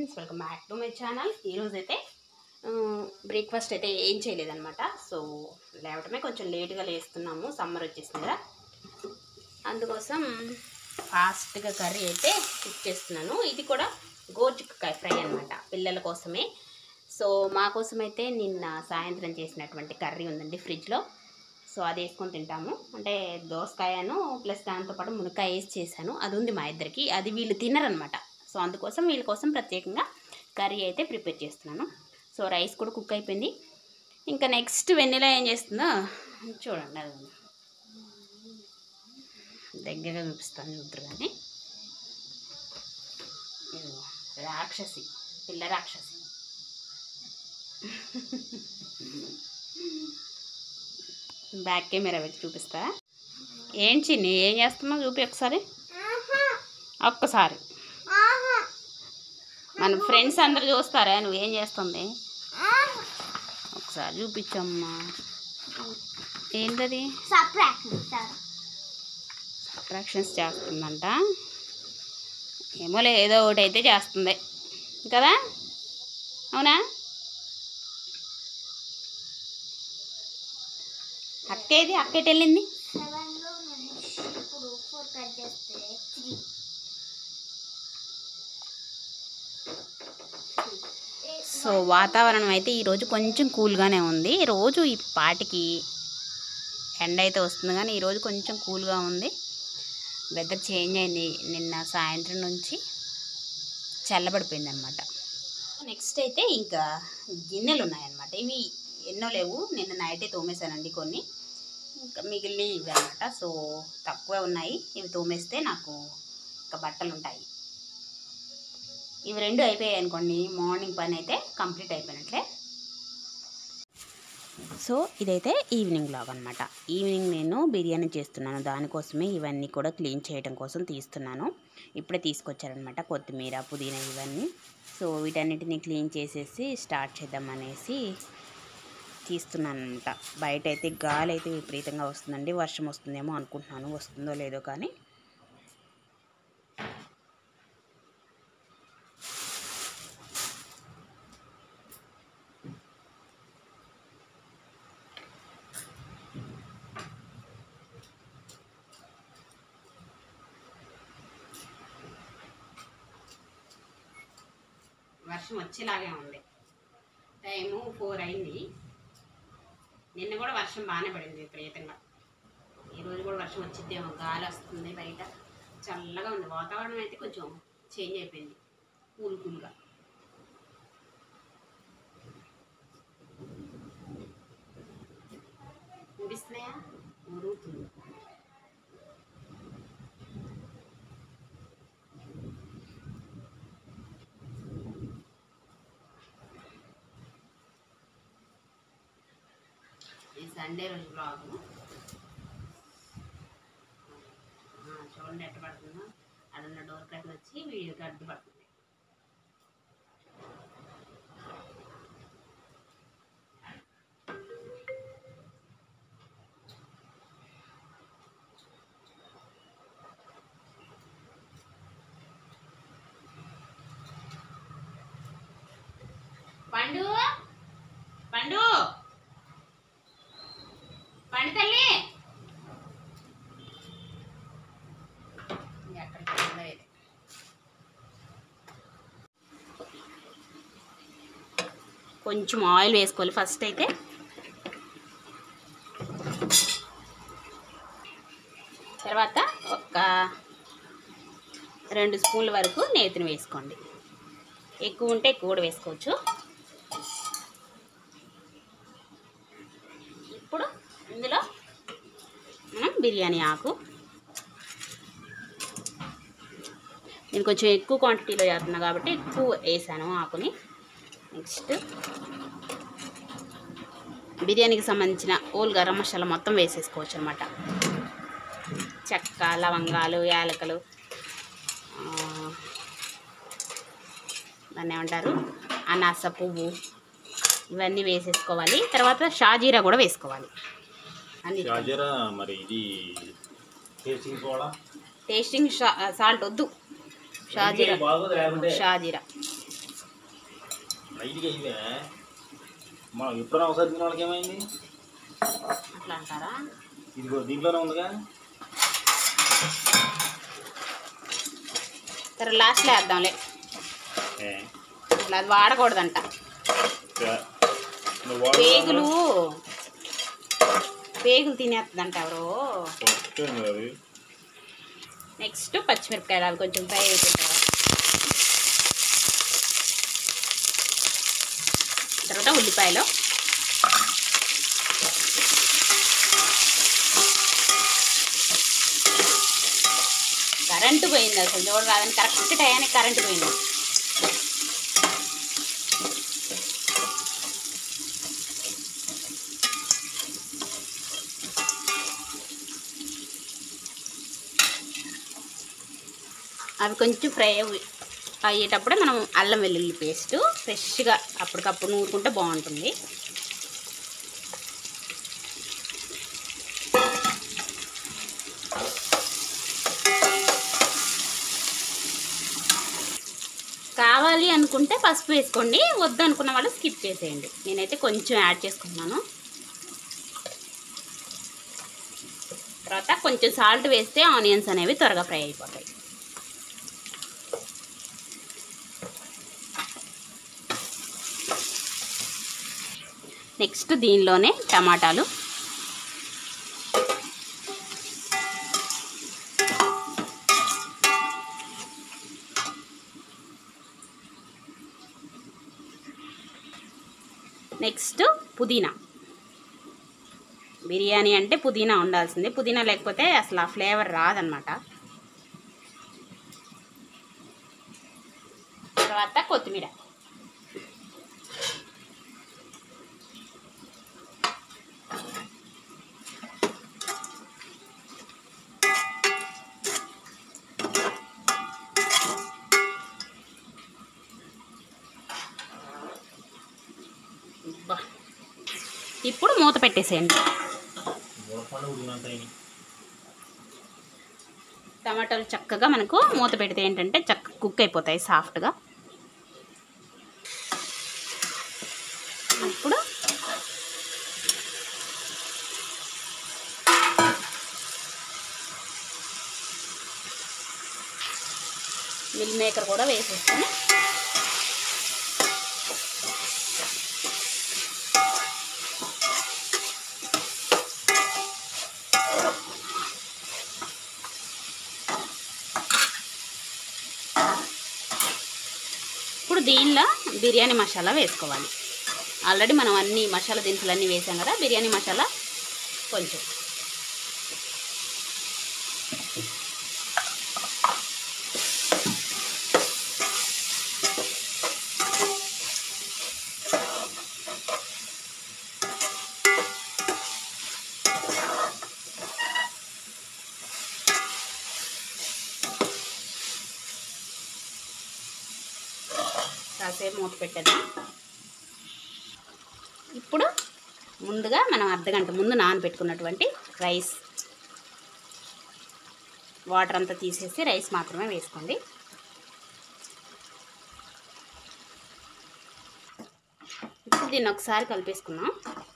Friends welcome back to my channel ఈరోజు అయితే breakfast అయితే ఏం చేయలేదన్నమాట సో లేవటమే కొంచెం లేట్గా లేస్తున్నాము సమ్మర్ వచ్చేసింది కదా అందుకోసం ఫాస్ట్గా కర్రీ అయితే కుక్ చేస్తున్నాను ఇది కూడా గోర్చిక్కకాయ ఫ్రై అనమాట పిల్లల కోసమే సో మా కోసం అయితే నిన్న సాయంత్రం చేసినటువంటి కర్రీ ఉందండి ఫ్రిడ్జ్లో సో అది వేసుకొని తింటాము అంటే దోసకాయను ప్లస్ దాంతోపాటు మునక్కాయ వేసి చేశాను అది ఉంది మా ఇద్దరికి అది వీళ్ళు తినరనమాట సో అందుకోసం వీళ్ళ కోసం ప్రత్యేకంగా కర్రీ అయితే ప్రిపేర్ చేస్తున్నాను సో రైస్ కూడా కుక్ అయిపోయింది ఇంకా నెక్స్ట్ వెన్నెల ఏం చేస్తుందో చూడండి అది దగ్గరగా చూపిస్తాను చూద్దరు కానీ ఇదిగో, రాక్షసి పిల్ల రాక్షసి బ్యాక్ కెమెరా పెట్టి చూపిస్తా ఏం చిన్ని ఏం చేస్తున్నావు చూపి ఒకసారి ఒక్కసారి మన ఫ్రెండ్స్ అందరు చూస్తారా నువ్వు ఏం చేస్తుంది ఒకసారి చూపించమ్మా ఏంటది అట్రాక్షన్స్ చేస్తుందంట ఏమోలే ఏదో ఒకటి అయితే చేస్తుంది కదా అవునా అక్క ఏది అక్క ఎటు వెళ్ళింది సో వాతావరణం అయితే ఈరోజు కొంచెం కూల్గానే ఉంది రోజు ఈ పాటికి ఎండ అయితే వస్తుంది కానీ ఈరోజు కొంచెం కూల్గా ఉంది వెదర్ చేంజ్ అయింది నిన్న సాయంత్రం నుంచి చల్లబడిపోయింది అనమాట నెక్స్ట్ అయితే ఇంకా గిన్నెలు ఉన్నాయన్నమాట ఇవి ఎన్నో లేవు నిన్న నైటే తోమేశానండి కొన్ని ఇంకా మిగిలిన ఇవి అనమాట సో తక్కువే ఉన్నాయి ఇవి తోమేస్తే నాకు ఇంకా బట్టలు ఉంటాయి ఇవి రెండు అయిపోయాయి అనుకోండి మార్నింగ్ పని అయితే కంప్లీట్ అయిపోయినట్లే సో ఇదైతే ఈవినింగ్ లాగ్ అనమాట ఈవినింగ్ నేను బిర్యానీ చేస్తున్నాను దానికోసమే ఇవన్నీ కూడా క్లీన్ చేయడం కోసం తీస్తున్నాను ఇప్పుడే తీసుకొచ్చారనమాట కొత్తిమీర పుదీనా ఇవన్నీ సో వీటన్నిటిని క్లీన్ చేసేసి స్టార్ట్ చేద్దామనేసి తీస్తున్నాను అనమాట బయట అయితే గాలి అయితే విపరీతంగా వస్తుందండి వర్షం వస్తుందేమో అనుకుంటున్నాను వస్తుందో లేదో కానీ వర్షం వచ్చేలాగే ఉంది టైము ఫోర్ అయింది నిన్న కూడా వర్షం బాగానే పడింది విపరీతంగా ఈరోజు కూడా వర్షం వచ్చిద్దేమో గాలి వస్తుంది బయట చల్లగా ఉంది వాతావరణం అయితే కొంచెం చేంజ్ అయిపోయింది కూల్ కూల్గా ఊడిస్తున్నాయా ఊరుతుంది ఈ సండే రోజు బ్లాగు చూడండి ఎట్ట పడుతుందో అదన్న డోర్ కట్ వచ్చి వీడియోకి అడ్డు పడుతుంది పండు పండు పండు తల్లి ఎక్కడికి వెళ్ళదో ఇది. కొంచెం ఆయిల్ వేసుకోవాలి ఫస్ట్ అయితే తర్వాత ఒక రెండు స్పూన్ల వరకు నేతిని వేసుకోండి ఎక్కువ ఉంటే ఎక్కువ కూడా వేసుకోవచ్చు ఇప్పుడు ఇందులో మనం బిర్యానీ ఆకు నేను కొంచెం ఎక్కువ క్వాంటిటీలో చేస్తున్నా కాబట్టి ఎక్కువ వేసాను ఆకుని నెక్స్ట్ బిర్యానీకి సంబంధించిన ఓల్ గరం మసాలా మొత్తం వేసేసుకోవచ్చు అనమాట చెక్క లవంగాలు యాలకలు ఆ, దాన్ని ఏమంటారు అనాస పువ్వు ఇవన్నీ వేసేసుకోవాలి తర్వాత షాజీరా కూడా వేసుకోవాలి అన్ని షాజీరా మరి ఇది టేస్టింగ్ సోడా టేస్టింగ్ సాల్ట్ వద్దు షాజీరా బాగోదు లేకుంటే షాజీరా లైట్గా ఇవే మనం ఎప్పుడైనా ఒకసారి తిన వాళ్ళకి ఏమైంది అట్లా అంటారా ఇదిగో దీంట్లోనే ఉందిగా సరే లాస్ట్లో వేద్దాంలే ఏ, అట్లా అది వాడకూడదంట ఇంకా నువ్వు వాడు పేగులు పేగులు తినేస్తుందంట ఎవరో వస్తుంది అది నెక్స్ట్ పచ్చిమిరపకాయలు అవి కొంచెం ఫ్రై అయిపోయిన తర్వాత తర్వాత ఉల్లిపాయలు కరెంటు పోయింది అసలు చూడ రాదని కరెక్ట్ టయానికి కరెంటు పోయింది అవి కొంచెం ఫ్రై అవి అయ్యేటప్పుడే మనం అల్లం వెల్లుల్లి పేస్ట్ ఫ్రెష్గా అప్పటికప్పుడు నూరుకుంటే బాగుంటుంది కావాలి అనుకుంటే పసుపు వేసుకోండి వద్దు అనుకున్న వాళ్ళు స్కిప్ చేసేయండి నేనైతే కొంచెం యాడ్ చేసుకున్నాను తర్వాత కొంచెం సాల్ట్ వేస్తే ఆనియన్స్ అనేవి త్వరగా ఫ్రై అయిపోతాయి నెక్స్ట్ దీనిలోనే టమాటాలు నెక్స్ట్ పుదీనా బిర్యానీ అంటే పుదీనా ఉండాల్సిందే పుదీనా లేకపోతే అసలు ఆ ఫ్లేవర్ రాదనమాట తర్వాత కొత్తిమీర అబ్బా. ఇప్పుడు మూత పెట్టేసేయండి ఉడపండు ఉడికినంత అయినాయి. టమాటాలు చక్కగా మనకు మూత పెడితే ఏంటంటే చక్క కుక్ అయిపోతాయి సాఫ్ట్గా ఇప్పుడు మిల్ మేకర్ కూడా వేసేస్తాను ఇప్పుడు దీనిలో బిర్యానీ మసాలా వేసుకోవాలి ఆల్రెడీ మనం అన్ని మసాలా దినుసులు అన్నీ వేసాం కదా బిర్యానీ మసాలా కొంచెం కాసేపు మూత పెట్టేద్దాం ఇప్పుడు ముందుగా మనం అర్ధగంట ముందు నానబెట్టుకున్నటువంటి రైస్ వాటర్ అంతా తీసేసి రైస్ మాత్రమే వేసుకోండి ఇప్పుడు దీన్ని ఒకసారి కలిపేసుకుందాం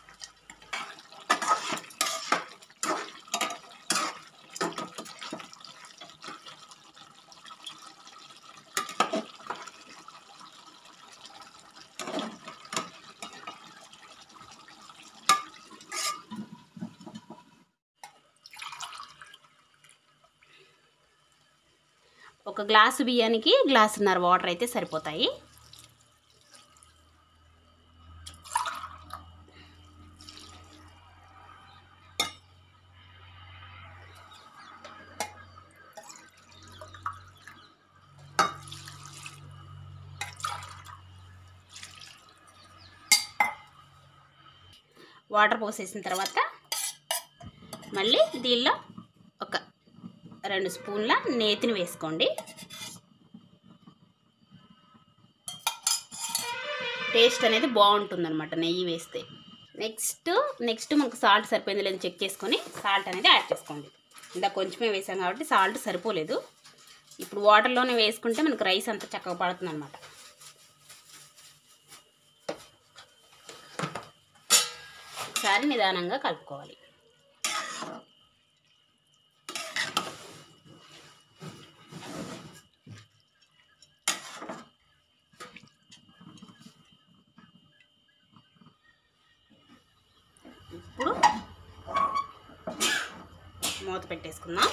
ఒక గ్లాసు బియ్యానికి గ్లాసున్నర వాటర్ అయితే సరిపోతాయి వాటర్ పోసేసిన తర్వాత మళ్ళీ దీనిలో ఒక రెండు స్పూన్ల నేతిని వేసుకోండి టేస్ట్ అనేది బాగుంటుంది అనమాట నెయ్యి వేస్తే నెక్స్ట్ నెక్స్ట్ మనకు సాల్ట్ సరిపోయింది లేదో చెక్ చేసుకొని సాల్ట్ అనేది యాడ్ చేసుకోండి ఇందా కొంచెమే వేసాం కాబట్టి సాల్ట్ సరిపోలేదు ఇప్పుడు వాటర్లోనే వేసుకుంటే మనకు రైస్ అంత చక్కగా పడుతుంది అనమాట ఒకసారి నిదానంగా కలుపుకోవాలి ఇప్పుడు మూత పెట్టేసుకుందాం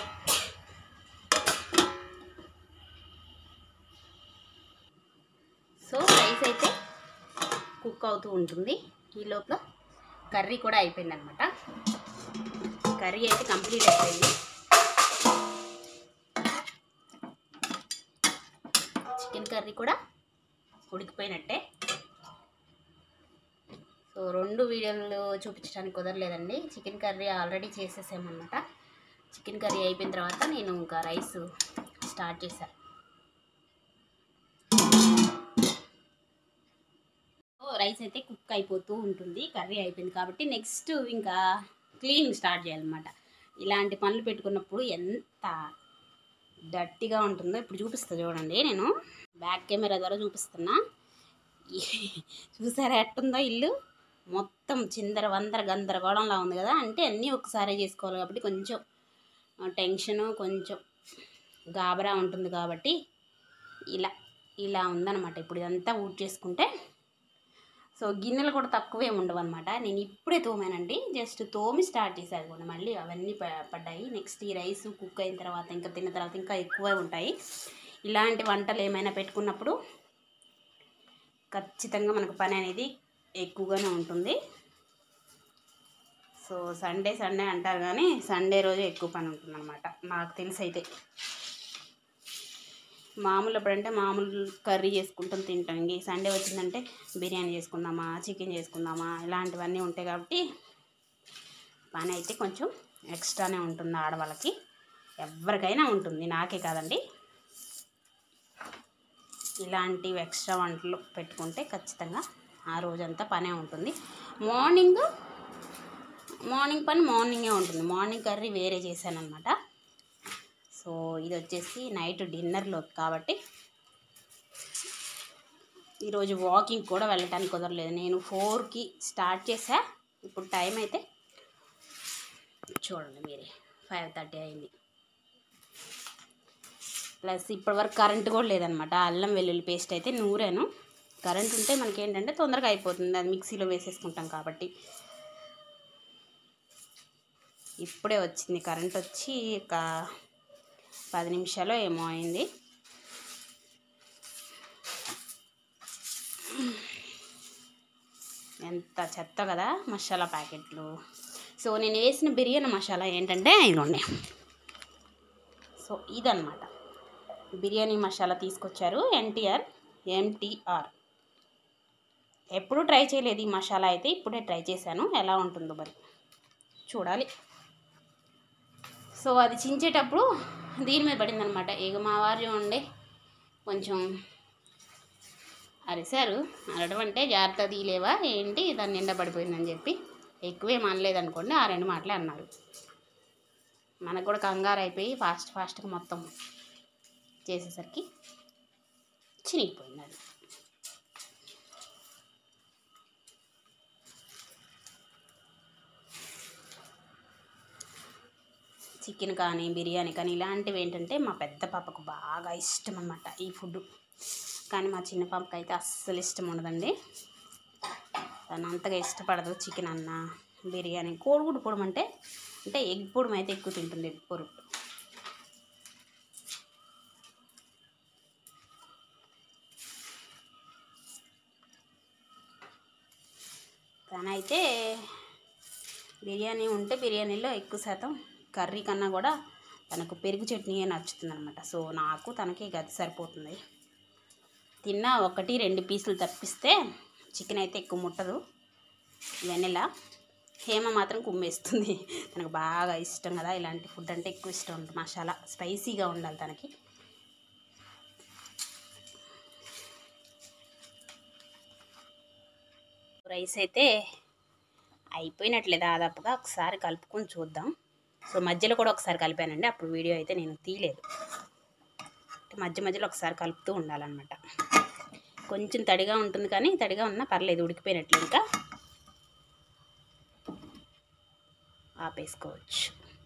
సో రైస్ అయితే కుక్ అవుతూ ఉంటుంది ఈ లోపల కర్రీ కూడా అయిపోయింది అనమాట కర్రీ అయితే కంప్లీట్ అయిపోయింది చికెన్ కర్రీ కూడా ఉడికిపోయినట్టే సో రెండు వీడియోలు చూపించడానికి కుదరలేదండి చికెన్ కర్రీ ఆల్రెడీ చేసేసామన్నమాట చికెన్ కర్రీ అయిపోయిన తర్వాత నేను ఇంకా రైస్ స్టార్ట్ చేశాను రైస్ అయితే కుక్ అయిపోతూ ఉంటుంది కర్రీ అయిపోయింది కాబట్టి నెక్స్ట్ ఇంకా క్లీనింగ్ స్టార్ట్ చేయాలన్నమాట ఇలాంటి పనులు పెట్టుకున్నప్పుడు ఎంత డర్టీగా ఉంటుందో ఇప్పుడు చూపిస్తా చూడండి నేను బ్యాక్ కెమెరా ద్వారా చూపిస్తున్నా చూసారా ఎట్టుందో ఇల్లు మొత్తం చిందర వందర గందరగోళంలా ఉంది కదా అంటే అన్నీ ఒకసారి చేసుకోవాలి కాబట్టి కొంచెం టెన్షను కొంచెం గాబరా ఉంటుంది కాబట్టి ఇలా ఇలా ఉందన్నమాట ఇప్పుడు ఇదంతా ఊట్ చేసుకుంటే సో గిన్నెలు కూడా తక్కువే ఉండవు అనమాట నేను ఇప్పుడే తోమానండి జస్ట్ తోమి స్టార్ట్ చేశాను కూడా మళ్ళీ అవన్నీ ప- పడ్డాయి నెక్స్ట్ ఈ రైస్ కుక్ అయిన తర్వాత ఇంకా తిన్న తర్వాత ఇంకా ఎక్కువే ఉంటాయి ఇలాంటి వంటలు ఏమైనా పెట్టుకున్నప్పుడు ఖచ్చితంగా మనకు పని అనేది ఎక్కువగానే ఉంటుంది సో సండే సండే అంటారు కానీ సండే రోజు ఎక్కువ పని ఉంటుంది అనమాట నాకు తెలిసి అయితే మామూలు ఎప్పుడంటే మామూలు కర్రీ చేసుకుంటాం తింటాం ఇంక ఈ సండే వచ్చిందంటే బిర్యానీ చేసుకుందామా చికెన్ చేసుకుందామా ఇలాంటివన్నీ ఉంటాయి కాబట్టి పని అయితే కొంచెం ఎక్స్ట్రానే ఉంటుంది ఆడవాళ్ళకి ఎవరికైనా ఉంటుంది నాకే కాదండి ఇలాంటివి ఎక్స్ట్రా వంటలు పెట్టుకుంటే ఖచ్చితంగా ఆ రోజంతా పనే ఉంటుంది మార్నింగ్ మార్నింగ్ పని మార్నింగే ఉంటుంది మార్నింగ్ కర్రీ వేరే చేశాను అనమాట సో ఇది వచ్చేసి నైట్ డిన్నర్లో కాబట్టి ఈరోజు వాకింగ్ కూడా వెళ్ళటానికి కుదరలేదు నేను ఫోర్కి స్టార్ట్ చేసా ఇప్పుడు టైం అయితే చూడండి మీరే ఫైవ్ థర్టీ అయింది ప్లస్ ఇప్పటివరకు కరెంట్ కూడా లేదనమాట అల్లం వెల్లుల్లి పేస్ట్ అయితే నూరాను కరెంట్ ఉంటే మనకి ఏంటంటే తొందరగా అయిపోతుంది అది మిక్సీలో వేసేసుకుంటాం కాబట్టి ఇప్పుడే వచ్చింది కరెంట్ వచ్చి ఒక పది నిమిషాలు ఏమో అయింది ఎంత చెత్త కదా మసాలా ప్యాకెట్లు సో నేను వేసిన బిర్యానీ మసాలా ఏంటంటే ఇదిగోండి సో ఇదన్నమాట బిర్యానీ మసాలా తీసుకొచ్చారు ఎన్టీఆర్ ఎంటీఆర్ ఎప్పుడూ ట్రై చేయలేదు ఈ మసాలా అయితే ఇప్పుడే ట్రై చేశాను ఎలా ఉంటుందో మరి చూడాలి సో అది చించేటప్పుడు దీని మీద పడిందనమాట ఇక మా వారు చూడండి కొంచెం అరిశారు అనడం అంటే జాగ్రత్త తీలేవా ఏంటి దాని నిండా పడిపోయిందని చెప్పి ఎక్కువేం అనలేదనుకోండి ఆ రెండు మాటలే అన్నారు మనకు కూడా కంగారు అయిపోయి ఫాస్ట్ ఫాస్ట్గా మొత్తం చేసేసరికి చినిగిపోయింది అది చికెన్ కానీ బిర్యానీ కానీ ఇలాంటివి ఏంటంటే మా పెద్ద పాపకు బాగా ఇష్టం అన్నమాట ఈ ఫుడ్ కానీ మా చిన్న పాపకి అయితే అస్సలు ఇష్టం ఉండదండి తను అంతగా ఇష్టపడదు చికెన్ అన్న బిర్యానీ కోడిగుడ్డు పొడం అంటే అంటే ఎగ్ పొడం అయితే ఎక్కువ తింటుంది ఎగ్ పొరుగు తనైతే బిర్యానీ ఉంటే బిర్యానీలో ఎక్కువ శాతం కర్రీ కన్నా కూడా తనకు పెరుగు చట్నీయే నచ్చుతుంది అనమాట సో నాకు తనకి గది సరిపోతుంది తిన్న ఒకటి రెండు పీసులు తప్పిస్తే చికెన్ అయితే ఎక్కువ ముట్టదు వెన్నెల హేమ మాత్రం కుమ్మేస్తుంది తనకు బాగా ఇష్టం కదా ఇలాంటి ఫుడ్ అంటే ఎక్కువ ఇష్టం ఉంటుంది మసాలా స్పైసీగా ఉండాలి తనకి రైస్ అయితే అయిపోయినట్లే దాదాపుగా ఒకసారి కలుపుకొని చూద్దాం సో మధ్యలో కూడా ఒకసారి కలిపానండి అప్పుడు వీడియో అయితే నేను తీయలేదు అంటే మధ్య మధ్యలో ఒకసారి కలుపుతూ ఉండాలన్నమాట కొంచెం తడిగా ఉంటుంది కానీ తడిగా ఉన్నా పర్లేదు ఉడికిపోయినట్లు ఇంకా ఆపేసుకోవచ్చు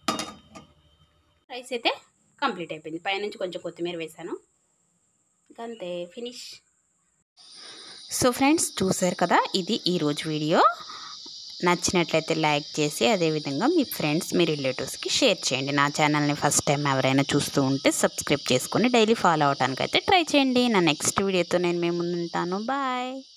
రైస్ అయితే కంప్లీట్ అయిపోయింది పైనుంచి కొంచెం కొత్తిమీర వేసాను అంతే ఫినిష్ సో ఫ్రెండ్స్ చూసారు కదా ఇది ఈరోజు వీడియో నచ్చినట్లయితే లైక్ చేసి అదేవిధంగా మీ ఫ్రెండ్స్ మీ రిలేటివ్స్కి షేర్ చేయండి నా ఛానల్ని ఫస్ట్ టైం ఎవరైనా చూస్తూ ఉంటే సబ్స్క్రైబ్ చేసుకొని డైలీ ఫాలో అవడానికి అయితే ట్రై చేయండి నా నెక్స్ట్ వీడియోతో నేను మేము ముందుంటాను బాయ్